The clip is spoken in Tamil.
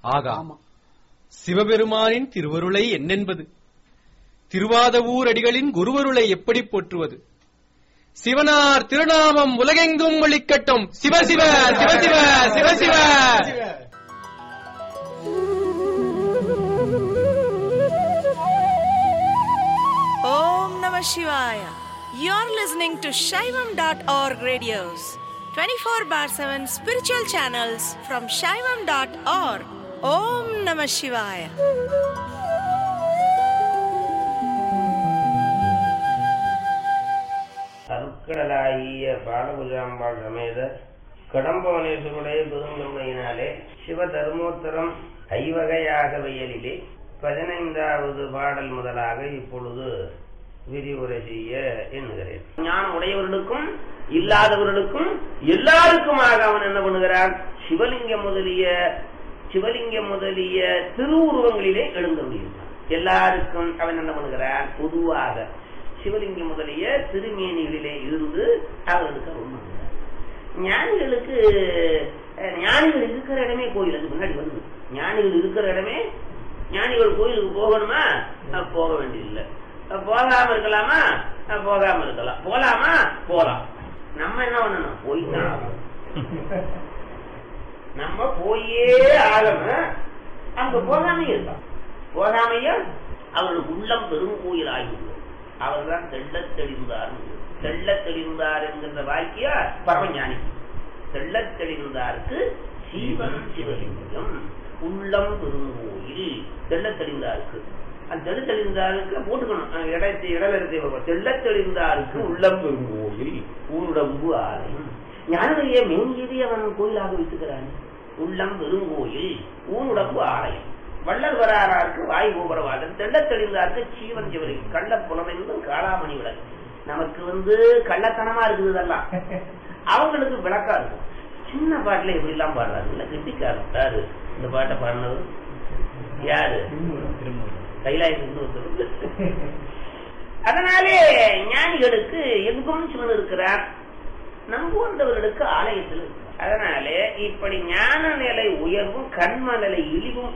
ஆகா ஆமா சிவபெருமானின் திருவருளை என்னென்பது திருவாதவூர் அடிகளின் குருவருளை எப்படி போற்றுவது சிவனார் திருநாமம் உலகெங்கும் ஒழிக்கட்டும் சிவசிவ சிவசிவ சிவசிவ Om Namah Shivaya. You're listening to Shaivam.org radios, 24 bar 7 spiritual channels from Shaivam.org. Om Namah Shivaya. அருட்கடலாகிய பாலபுஜாம்பாள் சமேத கடம்பவனேஸ்வருடைய பெருங்கருணையினாலே சிவ தர்மோத்தரம் ஐவகையாக வயலிலே பதினைந்தாவது பாடல் முதலாக இப்பொழுது விரிவுரை செய்ய எண்ணுகிறேன் ஞானம் உடையவர்களுக்கும் இல்லாதவர்களுக்கும் எல்லாருக்குமாக அவன் என்ன பண்ணுகிறான் சிவலிங்கம் முதலிய சிவலிங்கம் முதலிய திருவுருவங்களிலே எழுந்தருளியிருந்தான் எல்லாருக்கும் அவன் என்ன பண்ணுகிறான் பொதுவாக சிவலிங்கம் முதலிய திருமேனிகளிலே இருந்து அவர்களுக்கு அருள் பண்ணுகிறார் ஞானிகளுக்கு அஹ், ஞானிகள் இருக்கிற இடமே கோயில் அது முன்னாடி வருது ஞானிகள் இருக்கிற இடமே ஞானிகள் கோயிலுக்கு போகணுமா அஹ், போக வேண்டியதில்லை அஹ், போகாம இருக்கலாமா அஹ், போகாம இருக்கலாம் போலாமா போலாம் நம்ம என்ன பண்ணணும் போய் தான் ஆகணும். நம்ம போயே ஆகணும் அங்க போகாமையே இருக்கலாம் போகாமையும் அவர்களுக்கு உள்ளம் பெரும் கோயில் ஆகிவிடும் அவர்தான் தெள்ளத் தெளிந்தார் தெள்ளத் தெளிந்தார் என்கின்ற வாக்கிய பரமஞானி தெள்ளத் தெளிந்தாருக்கு சீவன் சிவலிங்கம் உள்ளம் பெருங்கோயில் தெள்ளத் தெளிந்தாருக்கு அந்த தெள்ளத் தெளிந்தாருக்கு போட்டுக்கணும் அஹ் இடத்தை இடலத்தை தெள்ளத் தெளிந்தாருக்கு உள்ளம் பெருங்கோயில் ஊனுடம்பு ஆலயம் ஞானதைய மேங்கியதை அவன் கோயிலாக வைத்துக்கிறான் உள்ளம் பெருங்கோயில் ஊனுடம்பு ஆலயம் வள்ளல் வராராருக்கு வாய் கோபுரவாதன் தெள்ளத் தெளிந்தாருக்கு சீவன் சிவரி கள்ள புலமென்றும் காளாமணி விளக்கு நமக்கு வந்து கள்ளத்தனமா இருக்குது இதெல்லாம் அவங்களுக்கு விளக்கா இருக்கும் சின்ன பாட்டுல எப்படி எல்லாம் பாடுறாரு இல்ல கெட்டிக்காரன் யாரு இந்த பாட்டை பாடினது யாரு கைலாயத்துக்கு ஒருத்தர் அதனாலே ஞானிகளுக்கு எங்கும் சிவன் இருக்கிறார் நம்புவந்தவர்களுக்கு ஆலயத்தில் இருக்கிறார் அதனாலே இப்படி ஞான நிலை உயர்வும் கண்ம நிலை இழிவும்